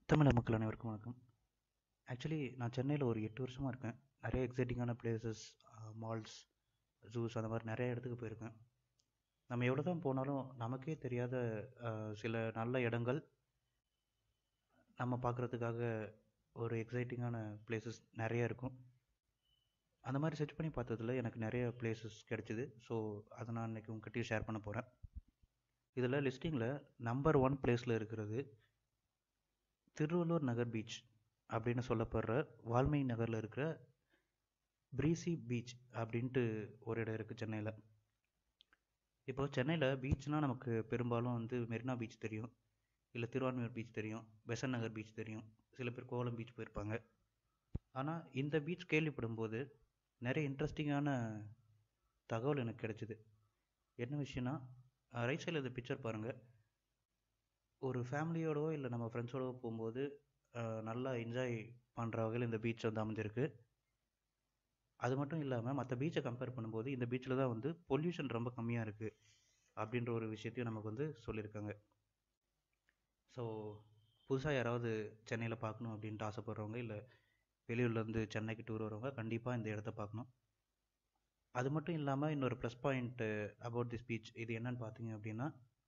தமிழ் மக்கள் அனைவருக்கும் வணக்கம் ஆக்சுவலி நான் சென்னையில் ஒரு எட்டு வருஷமாக இருக்கேன் நிறைய எக்ஸைட்டிங்கான பிளேசஸ் மால்ஸ் ஜூஸ் அந்த மாதிரி நிறைய இடத்துக்கு போயிருக்கேன் நம்ம எவ்வளோ தான் போனாலும் நமக்கே தெரியாத அஹ், சில நல்ல இடங்கள் நம்ம பார்க்குறதுக்காக ஒரு எக்ஸைட்டிங்கான பிளேசஸ் நிறைய இருக்கும் அந்த மாதிரி சர்ச் பண்ணி பார்த்ததுல எனக்கு நிறைய பிளேசஸ் கிடைச்சிது ஸோ அதை நான் இன்னைக்கு உங்ககிட்டயும் ஷேர் பண்ண போகிறேன் இதில் லிஸ்டிங்கில் நம்பர் ஒன் பிளேஸில் இருக்கிறது திருவள்ளூர் நகர் பீச் அப்படின்னு சொல்லப்படுற வால்மீகி நகரில் இருக்கிற பிரீசி பீச் அப்படின்ட்டு ஒரு இடம் இருக்குது சென்னையில் இப்போ சென்னையில் பீச்னால் நமக்கு பெரும்பாலும் வந்து மெரினா பீச் தெரியும் இல்லை திருவான்மையூர் பீச் தெரியும் பெசன் நகர் பீச் தெரியும் சில பேர் கோவளம் பீச் போயிருப்பாங்க ஆனால் இந்த பீச் கேள்விப்படும்போது நிறைய இன்ட்ரெஸ்டிங்கான தகவல் எனக்கு கிடைச்சிது என்ன விஷயம்னா ரைட் சைடில் இந்த பிக்சர் பாருங்கள் ஒரு ஃபேமிலியோடவோ இல்லை நம்ம ஃப்ரெண்ட்ஸோடவோ போகும்போது அஹ், நல்லா என்ஜாய் பண்ணுற வகையில் இந்த பீச் வந்து அமைஞ்சிருக்கு அது மட்டும் இல்லாமல் மற்ற பீச்சை கம்பேர் பண்ணும்போது இந்த பீச்சில் தான் வந்து பொல்யூஷன் ரொம்ப கம்மியாக இருக்குது அப்படின்ற ஒரு விஷயத்தையும் நமக்கு வந்து சொல்லியிருக்காங்க ஸோ புதுசாக யாராவது சென்னையில் பார்க்கணும் அப்படின்ட்டு ஆசைப்படுறவங்க இல்லை வெளியூர்லேருந்து சென்னைக்கு டூர் வரவங்க கண்டிப்பாக இந்த இடத்த பார்க்கணும் அது மட்டும் இல்லாமல் இன்னொரு plus point about this beach இது என்னன்னு பார்த்தீங்க அப்படின்னா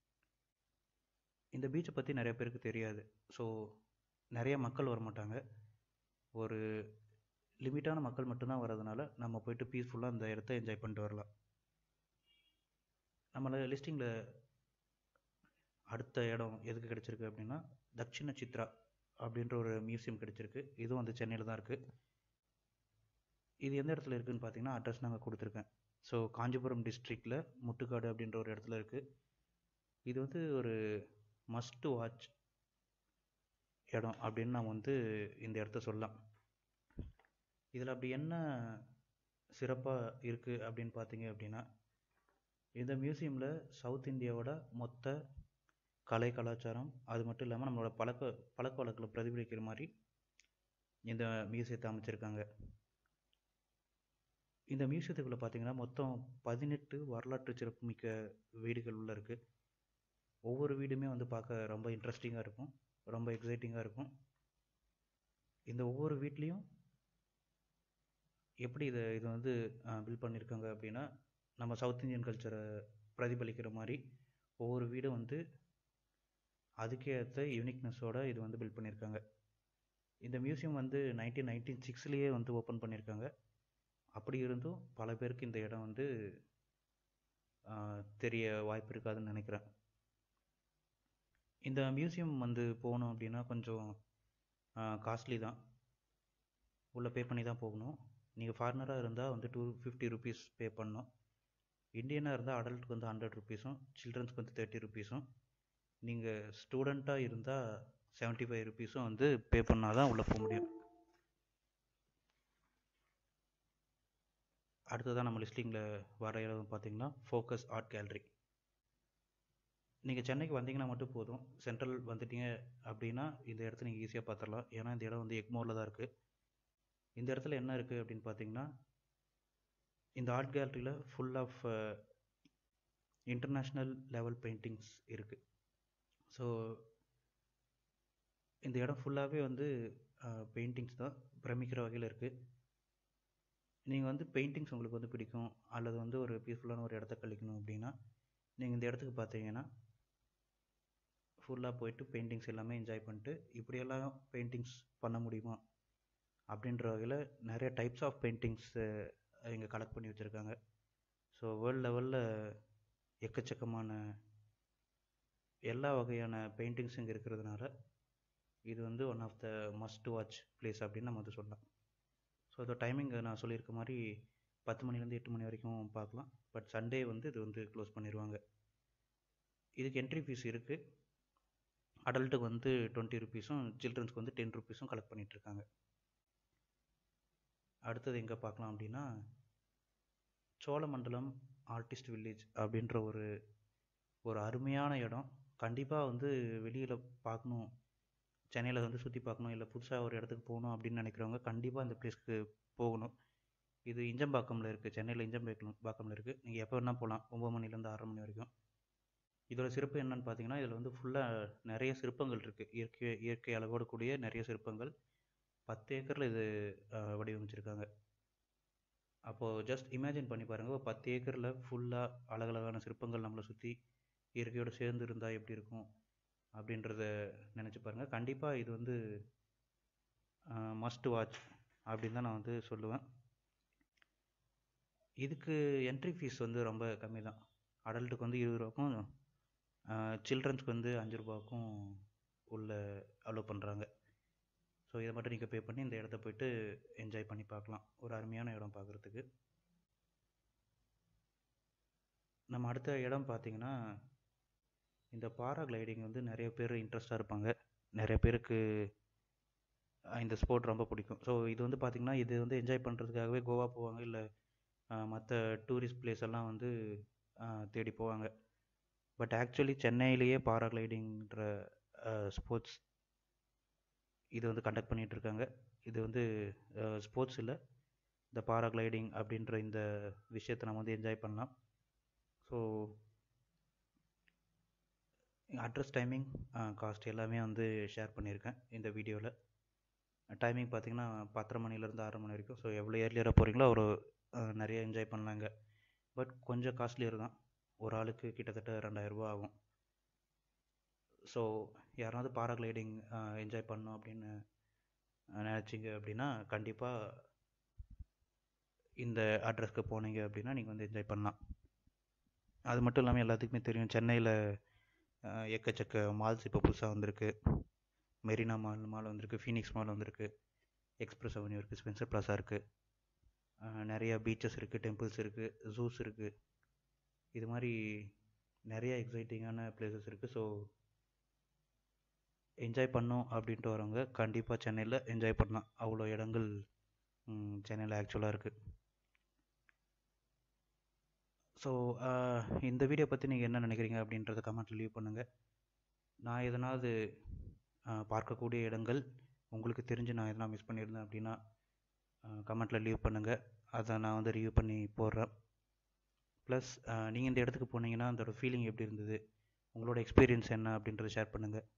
இந்த பீச்சை பற்றி நிறைய பேருக்கு தெரியாது ஸோ நிறைய மக்கள் வர மாட்டாங்க ஒரு லிமிட்டான மக்கள் மட்டும்தான் வர்றதுனால நம்ம போயிட்டு பீஸ்ஃபுல்லாக இந்த இடத்த என்ஜாய் பண்ணிட்டு வரலாம் நம்மள லிஸ்டிங்கில் அடுத்த இடம் எதுக்கு கிடைச்சிருக்கு அப்படின்னா தக்ஷிண சித்ரா அப்படின்ற ஒரு மியூசியம் கிடைச்சிருக்கு இதுவும் வந்து சென்னையில் தான் இருக்குது இது எந்த இடத்துல இருக்குன்னு பார்த்தீங்கன்னா அட்ரஸ் நாங்கள் கொடுத்துருக்கேன் ஸோ காஞ்சிபுரம் டிஸ்ட்ரிக்டில் முட்டுக்காடு அப்படின்ற ஒரு இடத்துல இருக்குது இது வந்து ஒரு மஸ்ட் வாட்ச் இடம் அப்படின்னு நாம் வந்து இந்த இடத்த சொல்லலாம் இதில் அப்படி என்ன சிறப்பாக இருக்குது அப்படின்னு பார்த்தீங்க அப்படின்னா இந்த மியூசியமில் சவுத் இந்தியாவோட மொத்த கலை கலாச்சாரம் அது மட்டும் இல்லாமல் நம்மளோட பழக்க பழக்க வழக்கில் பிரதிபலிக்கிற மாதிரி இந்த மியூசியத்தை அமைச்சிருக்காங்க இந்த மியூசியத்துக்குள்ளே பார்த்தீங்கன்னா மொத்தம் பதினெட்டு வரலாற்று சிறப்புமிக்க வீடுகள் உள்ள இருக்குது ஒவ்வொரு வீடுமே வந்து பார்க்க ரொம்ப இன்ட்ரெஸ்டிங்காக இருக்கும் ரொம்ப எக்ஸைட்டிங்காக இருக்கும் இந்த ஒவ்வொரு வீட்லேயும் எப்படி இதை இது வந்து பில்ட் பண்ணியிருக்காங்க அப்படின்னா நம்ம சவுத் இந்தியன் கல்ச்சரை பிரதிபலிக்கிற மாதிரி ஒவ்வொரு வீடும் வந்து அதுக்கேற்ற யூனிக்னஸோட இது வந்து பில்ட் பண்ணியிருக்காங்க இந்த மியூசியம் வந்து நைன்டீன் நைன்டீன் சிக்ஸ்லேயே வந்து ஓப்பன் பண்ணியிருக்காங்க அப்படி இருந்தும் பல பேருக்கு இந்த இடம் வந்து ஆஹ், தெரிய வாய்ப்பு இருக்காதுன்னு நினைக்கிறேன் இந்த மியூசியம் வந்து போகணும் அப்படின்னா கொஞ்சம் காஸ்ட்லி தான் உள்ளே பே பண்ணி தான் போகணும் நீங்கள் ஃபாரினராக இருந்தால் வந்து டூ ஃபிஃப்டி ருபீஸ் பே பண்ணணும் இந்தியனாக இருந்தால் அடல்ட்டுக்கு வந்து ஹண்ட்ரட் ருபீஸும் சில்ட்ரன்ஸ்க்கு வந்து தேர்ட்டி ருபீஸும் நீங்கள் ஸ்டூடெண்ட்டாக இருந்தால் செவன்ட்டி ஃபைவ் ருபீஸும் வந்து பே பண்ணால் தான் உள்ளே போக முடியும் அடுத்ததான் நம்ம லிஸ்டிங்கில் வர இடம் பார்த்தீங்கன்னா ஃபோக்கஸ் ஆர்ட் கேலரி நீங்கள் சென்னைக்கு வந்தீங்கன்னா மட்டும் போதும் சென்ட்ரல் வந்துட்டீங்க அப்படின்னா இந்த இடத்த நீங்கள் ஈஸியாக பார்த்துடலாம் ஏன்னா இந்த இடம் வந்து எக்மோரில் தான் இருக்குது இந்த இடத்துல என்ன இருக்குது அப்படின்னு பார்த்தீங்கன்னா இந்த ஆர்ட் கேலரியில் full of international level paintings இருக்குது ஸோ இந்த இடம் ஃபுல்லாகவே வந்து பெயிண்டிங்ஸ் தான் பிரமிக்கிற வகையில் இருக்குது நீங்கள் வந்து பெயிண்டிங்ஸ் உங்களுக்கு வந்து பிடிக்கும் அல்லது வந்து ஒரு பீஸ்ஃபுல்லான ஒரு இடத்த கழிக்கணும் அப்படின்னா நீங்கள் இந்த இடத்துக்கு பார்த்தீங்கன்னா ஃபுல்லாக போயிட்டு பெயிண்டிங்ஸ் எல்லாமே என்ஜாய் பண்ணிட்டு இப்படியெல்லாம் பெயிண்டிங்ஸ் பண்ண முடியுமா அப்படின்ற வகையில் நிறைய டைப்ஸ் ஆஃப் பெயிண்டிங்ஸ் இங்கே கலெக்ட் பண்ணி வச்சுருக்காங்க ஸோ வேர்ல்டு லெவலில் எக்கச்சக்கமான எல்லா வகையான பெயிண்டிங்ஸ் இங்கே இருக்கிறதுனால இது வந்து one of the must watch place அப்படின்னு நம்ம வந்து சொல்லலாம் ஸோ இதோட டைமிங் நான் சொல்லியிருக்க மாதிரி பத்து மணிலேருந்து எட்டு மணி வரைக்கும் பார்க்கலாம் பட் சண்டே வந்து இது வந்து க்ளோஸ் பண்ணிடுவாங்க இதுக்கு என்ட்ரி ஃபீஸ் இருக்குது அடல்ட்டுக்கு வந்து டுவெண்ட்டி ருபீஸும் சில்ட்ரன்ஸ்க்கு வந்து டென் ருபீஸும் கலெக்ட் பண்ணிகிட்ருக்காங்க அடுத்தது எங்கே பார்க்கலாம் அப்படின்னா சோழமண்டலம் ஆர்டிஸ்ட் வில்லேஜ் அப்படின்ற ஒரு ஒரு அருமையான இடம் கண்டிப்பாக வந்து வெளியில் பார்க்கணும் சென்னையில் வந்து சுற்றி பார்க்கணும் இல்லை புதுசாக ஒரு இடத்துக்கு போகணும் அப்படின்னு நினைக்கிறவங்க கண்டிப்பாக இந்த பிளேஸ்க்கு போகணும் இது இஞ்சம்பாக்கமில் இருக்குது சென்னையில் இஞ்சம்பாக்கம் பாக்கமில் இருக்குது நீங்கள் எப்போ வேணால் போகலாம் ஒம்பது மணிலேருந்து ஆறரை மணி வரைக்கும் இதோட சிறப்பு என்னன்னு பார்த்தீங்கன்னா இதில் வந்து ஃபுல்லாக நிறைய சிற்பங்கள் இருக்குது இயற்கை இயற்கை அழகோடு கூடிய நிறைய சிற்பங்கள் பத்து ஏக்கரில் இது அஹ், வடிவமைச்சிருக்காங்க அப்போது ஜஸ்ட் இமேஜின் பண்ணி பாருங்கள் ஒரு பத்து ஏக்கரில் ஃபுல்லாக அழகழகான சிற்பங்கள் நம்மளை சுற்றி இயற்கையோடு சேர்ந்து இருந்தால் எப்படி இருக்கும் அப்படின்றத நினச்சி பாருங்கள் கண்டிப்பாக இது வந்து மஸ்ட் வாட்ச் அப்படின்னு தான் நான் வந்து சொல்லுவேன் இதுக்கு என்ட்ரி ஃபீஸ் வந்து ரொம்ப கம்மி தான் அடல்ட்டுக்கு வந்து இருபது ரூபாக்கும் சில்ட்ரன்ஸ்க்கு வந்து அஞ்சு ரூபாய்க்கும் உள்ள அலோவ் பண்ணுறாங்க ஸோ இதை மட்டும் நீங்கள் பே பண்ணி இந்த இடத்த போயிட்டு என்ஜாய் பண்ணி பார்க்கலாம் ஒரு அருமையான இடம் பார்க்குறதுக்கு நம்ம அடுத்த இடம் பார்த்தீங்கன்னா இந்த பாரா கிளைடிங் வந்து நிறைய பேர் இன்ட்ரெஸ்டாக இருப்பாங்க நிறைய பேருக்கு அஹ், இந்த ஸ்போர்ட் ரொம்ப பிடிக்கும் ஸோ இது வந்து பார்த்திங்கன்னா இது வந்து என்ஜாய் பண்ணுறதுக்காகவே கோவா போவாங்க இல்லை மற்ற டூரிஸ்ட் பிளேஸ் எல்லாம் வந்து அஹ், தேடி போவாங்க பட் ஆக்சுவலி சென்னையிலேயே பாரா கிளைடிங்ன்ற ஸ்போர்ட்ஸ் இது வந்து கண்டக்ட் பண்ணிட்டு இருக்காங்க இது வந்து ஸ்போர்ட்ஸ் இல்லை இந்த பாரா கிளைடிங் அப்படின்ற இந்த விஷயத்தை நம்ம வந்து என்ஜாய் பண்ணலாம் ஸோ அட்ரஸ் டைமிங் காஸ்ட் எல்லாமே வந்து ஷேர் பண்ணியிருக்கேன் இந்த வீடியோவில் டைமிங் பார்த்தீங்கன்னா பத்தரை மணிலேருந்து ஆறு மணி வரைக்கும் ஸோ எவ்வளோ ஏர்லியராக போகிறீங்களோ ஒரு நிறைய என்ஜாய் பண்ணலாங்க பட் கொஞ்சம் காஸ்ட்லியர் தான் ஒரு ஆளுக்கு கிட்டத்தட்ட ரெண்டாயிரரூபா ஆகும் ஸோ யாராவது பாராகிளைடிங் என்ஜாய் பண்ணணும் அப்படின்னு நினச்சிங்க அப்படின்னா கண்டிப்பாக இந்த அட்ரஸ்க்கு போனீங்க அப்படின்னா நீங்கள் வந்து என்ஜாய் பண்ணலாம் அது மட்டும் இல்லாமல் எல்லாத்துக்குமே தெரியும் சென்னையில் எக்கச்சக்க மால்ஸ் இப்போ புதுசாக வந்திருக்கு மெரினா மால் மால் வந்திருக்கு ஃபீனிக்ஸ் மால் வந்திருக்கு எக்ஸ்பிரஸ் அவென்யூ இருக்குது ஸ்பென்சர் பிளாசா இருக்குது நிறைய பீச்சஸ் இருக்குது டெம்பிள்ஸ் இருக்குது ஜூஸ் இருக்குது இது மாதிரி நிறைய எக்ஸைட்டிங்கான பிளேசஸ் இருக்குது ஸோ என்ஜாய் பண்ணோம் அப்படின்ட்டு வரவங்க கண்டிப்பாக சென்னையில் என்ஜாய் பண்ணலாம் அவ்வளோ இடங்கள் சென்னையில் ஆக்சுவலாக இருக்குது ஸோ இந்த வீடியோ பற்றி நீங்கள் என்ன நினைக்கிறீங்க அப்படின்றத கமெண்ட்டில் லீவ் பண்ணுங்கள் நான் எதனாவது அஹ், பார்க்கக்கூடிய இடங்கள் உங்களுக்கு தெரிஞ்சு நான் எதனா மிஸ் பண்ணியிருந்தேன் அப்படின்னா கமெண்ட்டில் லீவ் பண்ணுங்கள் அதை நான் வந்து ரிவ்யூ பண்ணி போடுறேன் ப்ளஸ் நீங்கள் இந்த இடத்துக்கு போனீங்கன்னா அதோட ஃபீலிங் எப்படி இருந்தது உங்களோட எக்ஸ்பீரியன்ஸ் என்ன அப்படின்றத ஷேர் பண்ணுங்கள்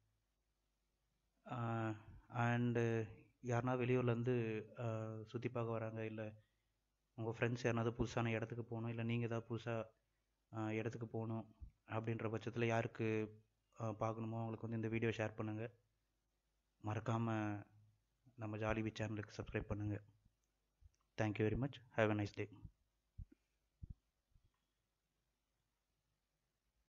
அண்டு யாருனா வெளியூர்லேருந்து சுற்றி பார்க்க வராங்க இல்லை உங்கள் ஃப்ரெண்ட்ஸ் யாருனாவது புதுசான இடத்துக்கு போகணும் இல்லை நீங்கள் ஏதாவது புதுசாக இடத்துக்கு போகணும் அப்படின்ற பட்சத்தில் யாருக்கு அஹ், பார்க்கணுமோ அவங்களுக்கு வந்து இந்த வீடியோ ஷேர் பண்ணுங்கள் மறக்காமல் நம்ம ஜாலி வி சேனலுக்கு சப்ஸ்கிரைப் பண்ணுங்கள் thank you very much have a nice day